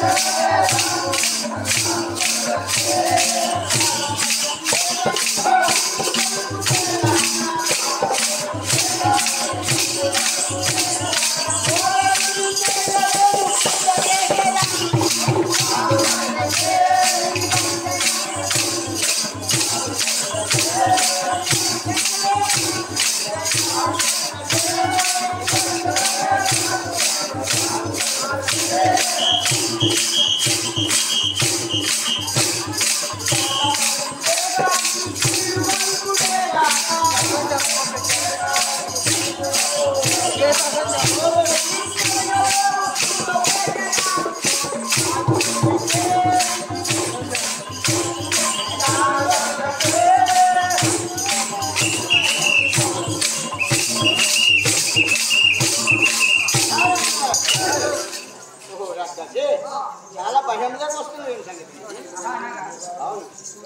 ఓహో, రాక్షసి. చాలా భయంగా వస్తుంది వీడి సంగతి అవును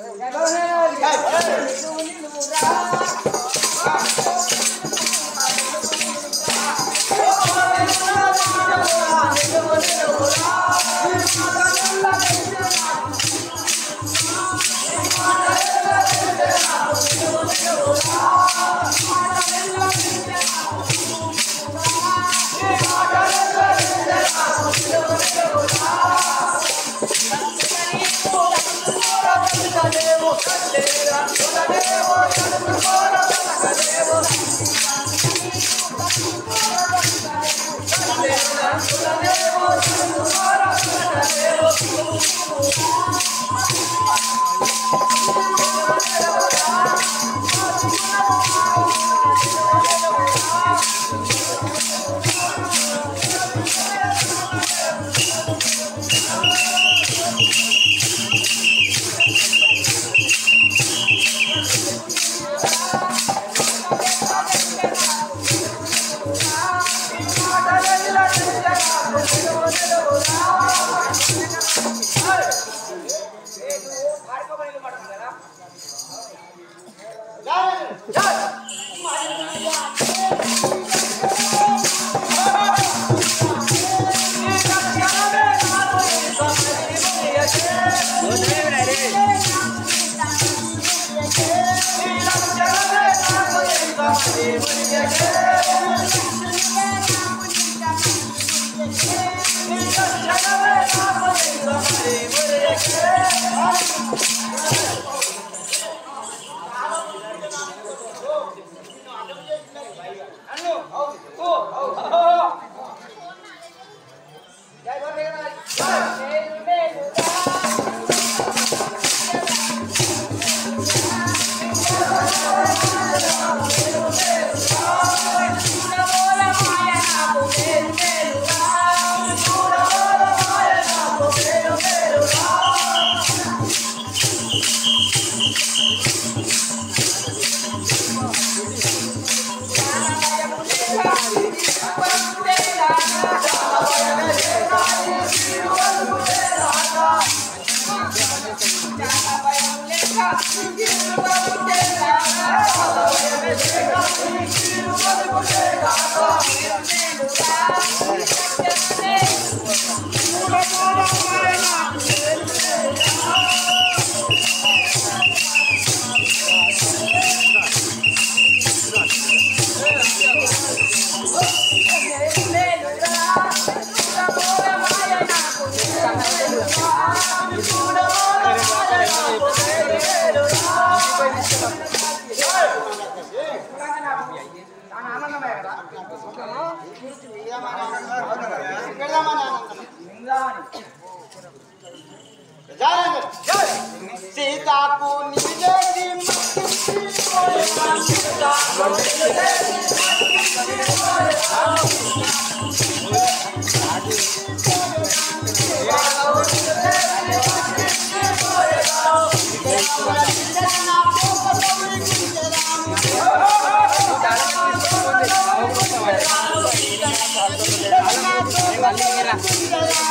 సీతాకు నిజేసి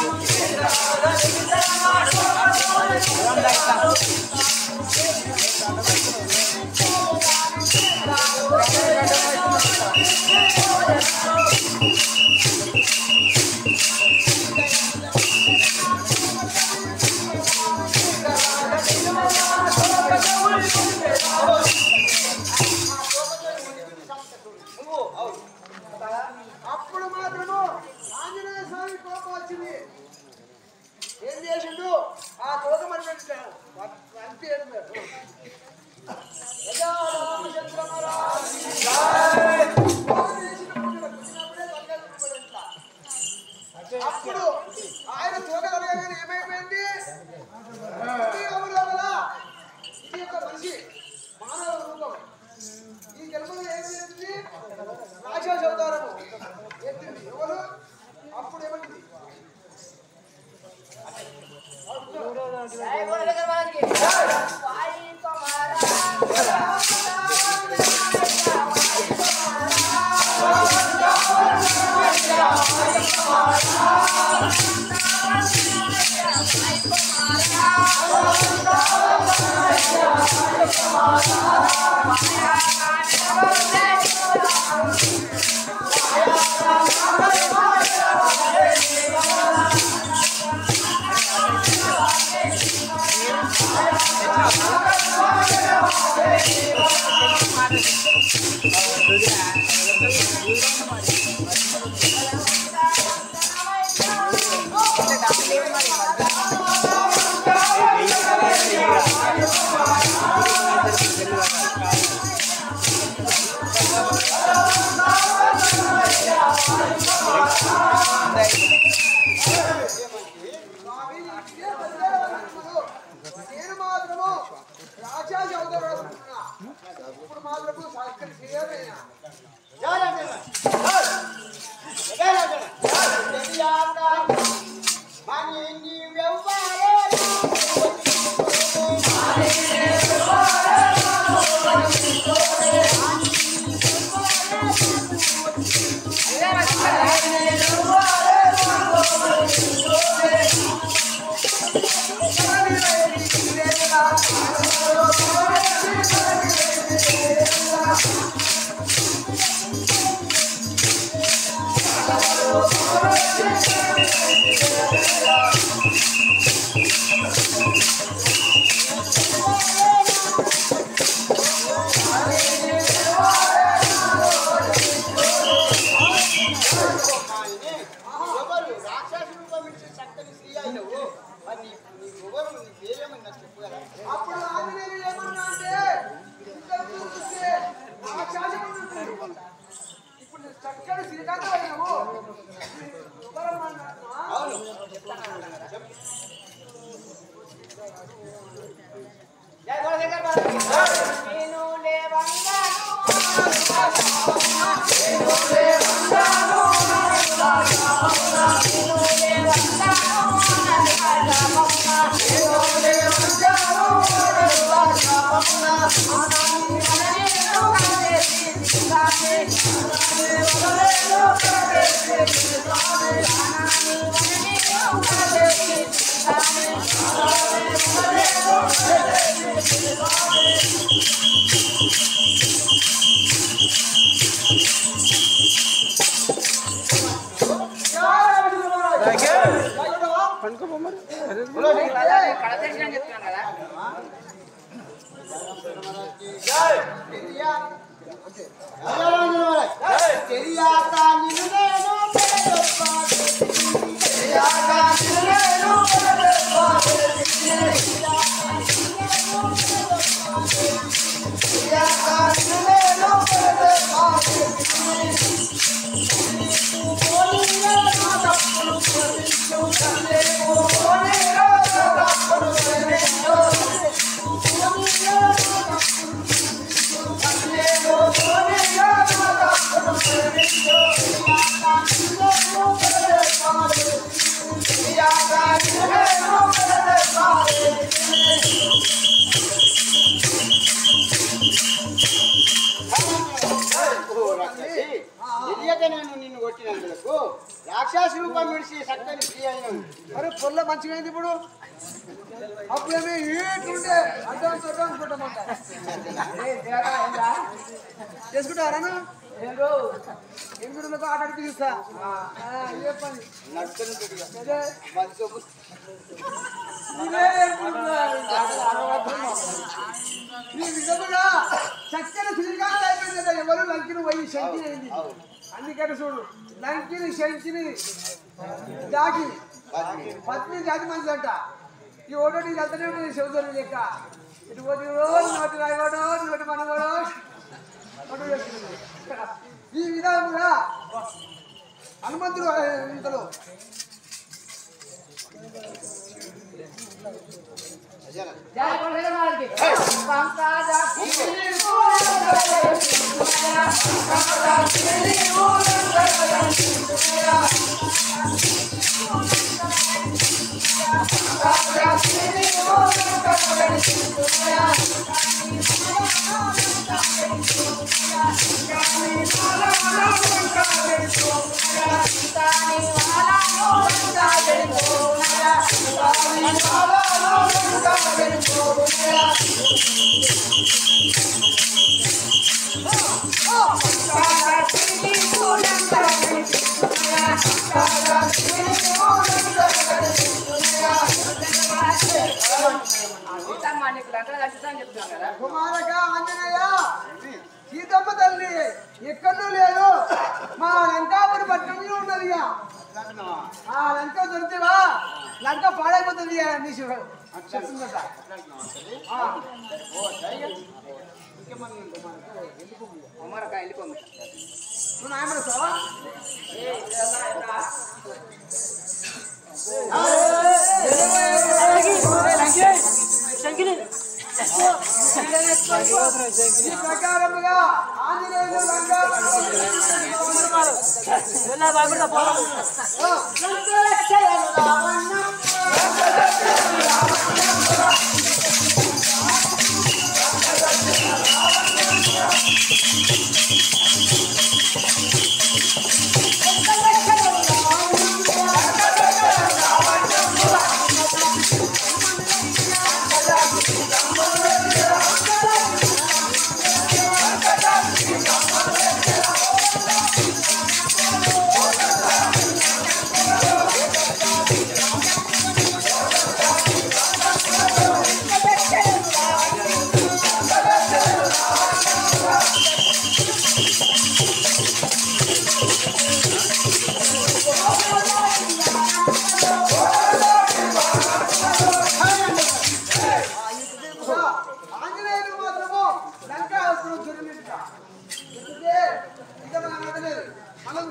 Thank చేసిండు ఆ తోక మరి పెట్టాడు అంతే అప్పుడు ఆయన తోక కలగగానే ఏమైపోయింది ఈ అవును లోపల ఇది ఒక మనిషి మానవ రూపం ఈ జన్మలో ఏం చేసింది రాక్షస అవతారము ఎత్తింది ఎవరు అప్పుడు ఏమైంది స్వామి ఇదే బలిదానము. నేను మాత్రము రాక్షస అవతారం అనుకున్నా. ఇప్పుడు మాత్రము సక్కని చేయలేనా ఎవరు రాక్షస రూపం ఇచ్చి చక్కని స్త్రీ అయినవు మరి నీ నీ ఎవరు నీ పేరేమని నాకు చెప్పగలరా అప్పుడు ఆంజనేయులు ఏమన్నా అంటే ఇద్దరు చూస్తే రాక్షసం ఉంటుంది. ఇప్పుడు నువ్వు చక్కని శ్రీకాంత అయినావు ఎవరమ్మా అవును నేను లేవంగాను తెలియాక నిన్ను నేను తెలియక నేను నిన్ను కొట్టినందుకు రాక్షస రూపం విడిచి చక్కని స్త్రీ అయినవు అరే పొల్ల మంచిగా అయింది ఇప్పుడు అప్పుడేమో ఏటుండే అడ్వాన్స్ అడ్వాన్స్ కొట్టమంట చేసుకుంటారా ఎనిమిది ఆట తీస్తా ఏ పని నడుచుకుంటుంది అదే మనసు ఇదే నీ నిజముగా చక్కని శ్రీకాంత్ అయిపోయింది ఎవరు లంకిని పోయి శంకిని అయింది అందుకని చూడు లంకిని శంకిని దాకి పత్ని జాతి మనిషి అంట ఈ ఓటో నీకు వెళ్తూనే ఉంటుంది శివజోని లెక్క ఇటు పోటీ రోజు నోటి రాయవాడు నోటి మనవాడు ఓటు వేసుకుంటుంది. ఈ విధంగా హనుమంతుడు ఇంతలో జయ కొల్లగారికి పంకజ కుమారక ఆంజనేయ సీతమ్మ తల్లి ఎక్కడో లేదు మా లంకాపురి పట్టణంలో ఉన్నది ఇక. ఆ లంక దొరికివా లంక పాడైపోతుంది ఇక నీ శివ చెప్తుందట ఆ. నువ్వు నాయన వస్తావా? ఈ ప్రకారముగా ఆంజనేయుడు లంకా ఆంజనేయుడు మాత్రము లంకా అప్పుడు దుర్మిట ఎందుకంటే ఇక మన ఆంజనేయుడు మనం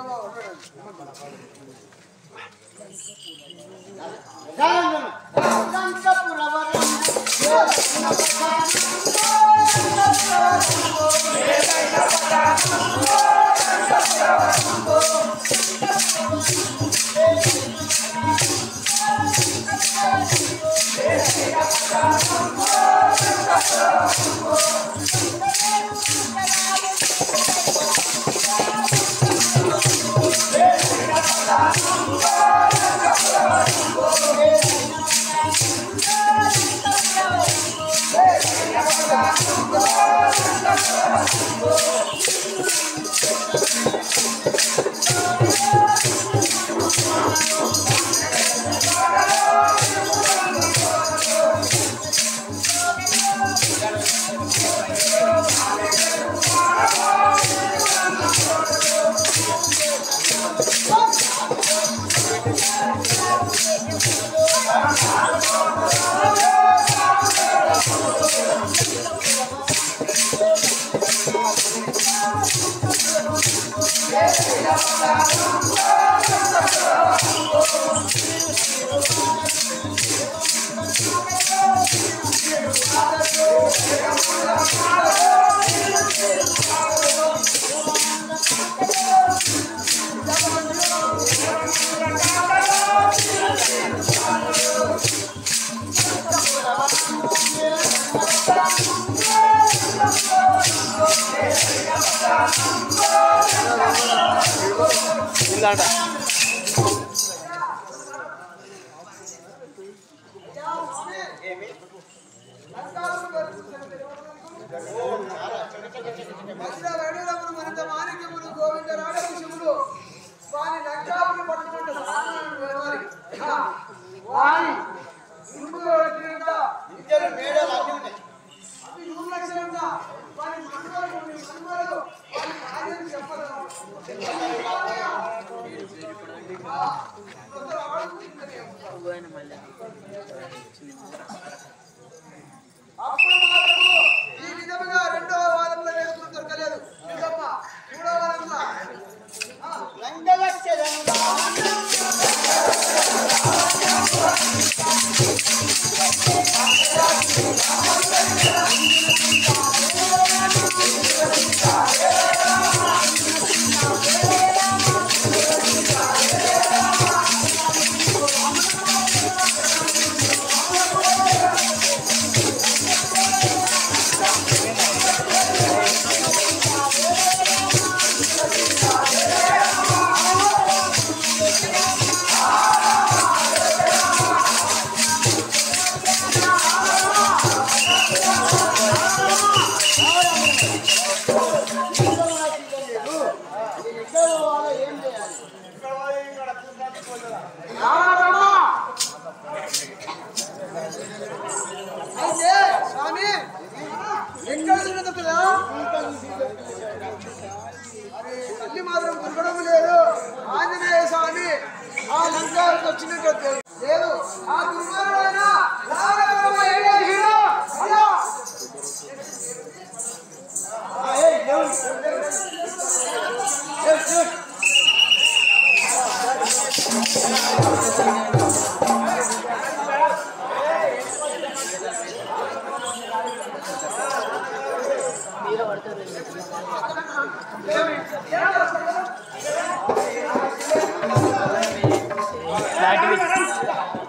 మధ్య వేణురములు మరింత మాణిక్యములు గోవింద రాడవంశములు వారి లంకాపురి పట్టుకుంటే సామాన్యుడు వ్యవహారి. హా, వారి ఇనుములో పెట్టినంత ఇద్దరు మేడలు అన్నీ ఉన్నాయి అవి ఇనుము లక్షణంత వారి మనుగోలు కొన్ని మనుగోలు వారి కార్యం చెప్పరు. ఆ, కొందరు ఆడుకుంటే అప్పుడు మాత్రము ఈ విధముగా రెండవ వారంలో వేసుకుని దొరకలేదు నిజమ్మ మూడవ వారంలో ఆ, రంగలక్షరముగా ఎక్కడ పోవాలో ఏం చేయాలి అయితే స్వామి ఎక్కడ తిన్నది కదా అరే తల్లి మాత్రం దొరకడం లేదు ఆంజనేయ స్వామి ఆ లంకాలకు వచ్చినట్టు తెలుసు. లేదు ఆ దుర్మార్గుడైన రావణాసురుడు ఏం చేసిండు? అయ్యా! లాంటివి